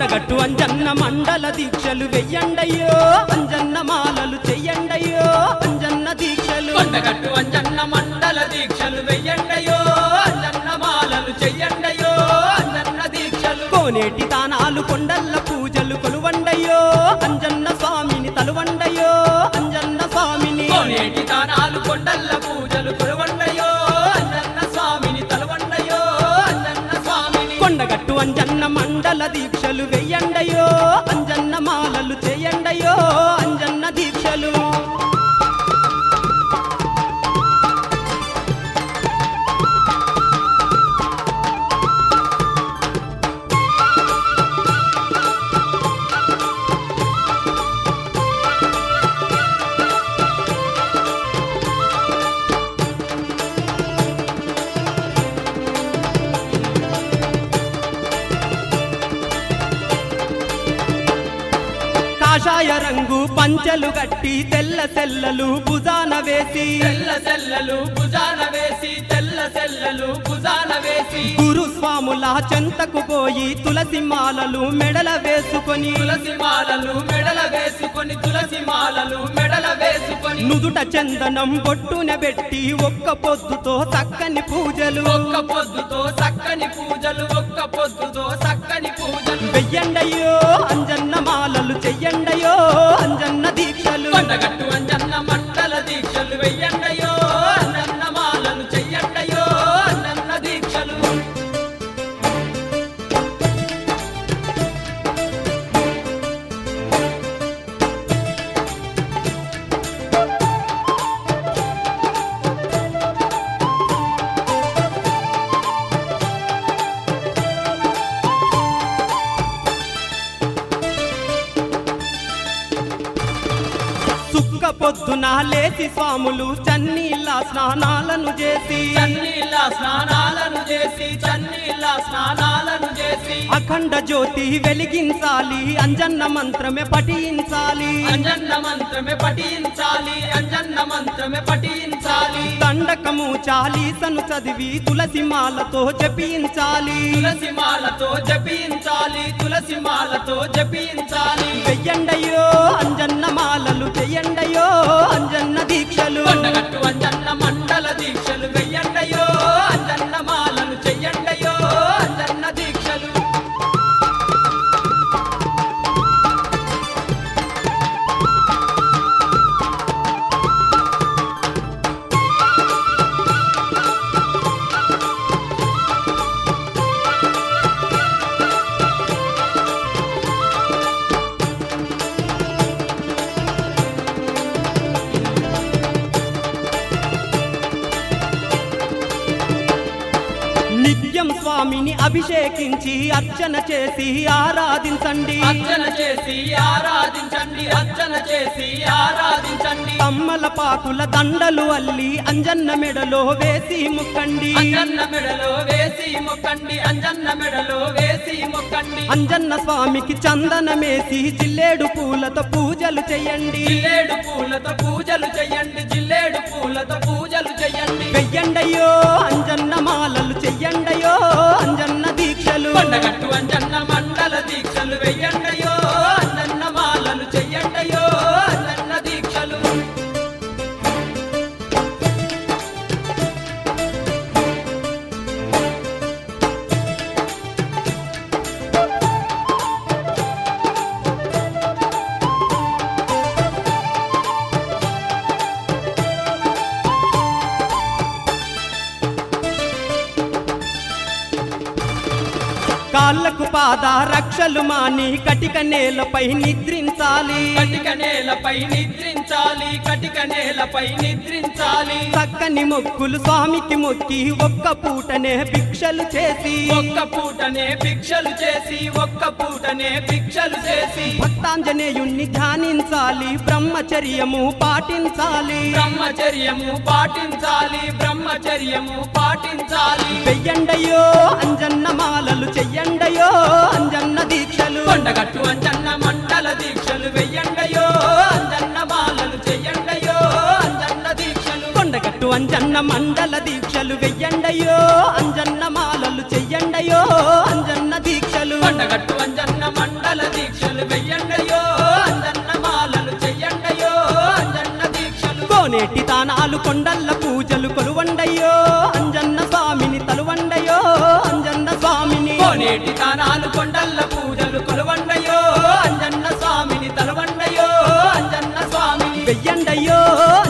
కొండగట్టు అంజన్న మండల దీక్షలు వెయ్యండయ్యో అంజన్న మాలలు చెయ్యండయ్యో అంజన్న దీక్షలు కొండగట్టు అంజన్న మండల దీక్షలు వెయ్యండయో అంజన్న మాలలు చెయ్యండయో అంజన్న దీక్షలు కోనేటి దానాలు కొండల్ల పూజలు కొలువండయ్యో అంజన్న స్వామిని తలువండయ్యో అంజన్న స్వామిని కోనేటి దానాలు కొండల్ల పూజలు కురవండయో అంజన్న స్వామిని తలవండయో అంజన్న స్వామిని కొండగట్టు అంజన్న మండల దీక్షలు వెయ్యండయ్యో అంజన్న మాలలు చెయ్యండయ్యో అంజన్న దీక్షలు కాషాయ రంగు పంచెలు గట్టి తెల్ల సెల్లలు భుజాన వేసి తెల్ల సెల్లలు భుజాన వేసి తెల్ల సెల్లలు భుజాన వేసి గురుస్వాముల చెంతకు పోయి తులసి మాలలు మెడల వేసుకొని తులసి మాలలు మెడల వేసుకొని తులసి మాలలు మెడల వేసుకొని నుదుట చందనం బొట్టున పెట్టి ఒక్క పొద్దుతో చక్కని పూజలు ఒక్క పొద్దుతో చక్కని పూజలు ఒక్క పొద్దుతో చక్కని పూజలు వెయ్యండయ్యో అంజన్న మాలలు చెయ్యండయ్యో అంజన్న దీక్షలు కొండగట్టు అంజన్న మండల దీక్షలు వెయ్యండయో అంజన్న మాలలు చెయ్యండయో అంజన్న దీక్షలు సుక్క పొద్దున లేచి స్వాములు చన్నీళ్ళ స్నానాలను చేసి చన్నీళ్ళ స్నానాలను చేసి చన్నీళ్ళ స్నానాలను చేసి అఖండ జ్యోతి వెలిగించాలి అంజన్న మంత్రమే పఠించాలి అంజన్న మంత్రమే పఠించాలి అంజన్న మంత్రమే పఠించాలి దండకము చాలీసను చదివి తులసి మాలతో జపించాలి తులసి మాలతో జపించాలి తులసి మాలతో జపించాలి వెయ్యండయ్యో అంజన్న మాలలు చెయ్యండయ్యో అంజన్న దీక్షలు కొండగట్టు అంజన్న మండల దీక్షలు వెయ్యండయో అంజన్న మాలలు చెయ్యండయో అంజన్న దీక్షలు నిత్యం స్వామిని అభిషేకించి అర్చన చేసి ఆరాధించండి అర్చన చేసి ఆరాధించండి అర్చన చేసి ఆరాధించండి కమ్మల పాకుల దండలు అల్లి అంజన్న మెడలో వేసి ముక్కండి అంజన్న మెడలో వేసి మొక్కండి అంజన్న మెడలో వేసి మొక్కండి అంజన్న స్వామికి చందనమేసి జిల్లేడు పూలతో పూజలు చేయండి జిల్లేడు పూలతో పూజలు చెయ్యండి జిల్లేడు పూలతో పూజలు చెయ్యండి వెయ్యండయ్యో అంజన్న మాలలు చెయ్యండయ్యో అంజన్న దీక్షలు కొండగట్టు అంజన్న మండల దీక్షలు వెయ్యండయో అంజన్న మాలలు చెయ్యండయో అంజన్న దీక్షలు కాళ్ళకు పాద రక్షలు మాని కటిక నేలపై నిద్రించాలి కటిక నేలపై నిద్రించాలి కటిక నేలపై నిద్రించాలి చక్కని మొక్కులు స్వామికి మొక్కి ఒక్క పూటనే భిక్షలు చేసి ఒక్క పూటనే భిక్షలు చేసి ఒక్క పూటనే భిక్షలు చేసి భక్తాంజనేయుణ్ణి ధ్యానించాలి బ్రహ్మచర్యము పాటించాలి బ్రహ్మచర్యము పాటించాలి బ్రహ్మచర్యము పాటించాలి వెయ్యండయ్యో అంజన్న మాలలు చెయ్యండయ్యో అంజన్న దీక్షలు కొండగట్టు అంజన్న మండల దీక్షలు వెయ్యండయో అంజన్న మాలలు చెయ్యండయో అంజన్న దీక్షలు కొండగట్టు అంజన్న మండల దీక్షలు వెయ్యండయో అంజన్న మాలలు చెయ్యండయో అంజన్న దీక్షలు కొండగట్టు అంజన్న మండల దీక్షలు వెయ్యండయో అంజన్న మాలలు చెయ్యండయో అంజన్న దీక్షలు కోనేటి తానాలు కొండల్ల పూజలు కొలువండయో అంజన్న స్వామిని తలువండయో అంజన్న స్వామిని కోనేటి తానాలు కొండల్ల పూజలు కొలువండయో అంజన్న స్వామిని తలవండయో అంజన్న స్వామిని వెయ్యండయో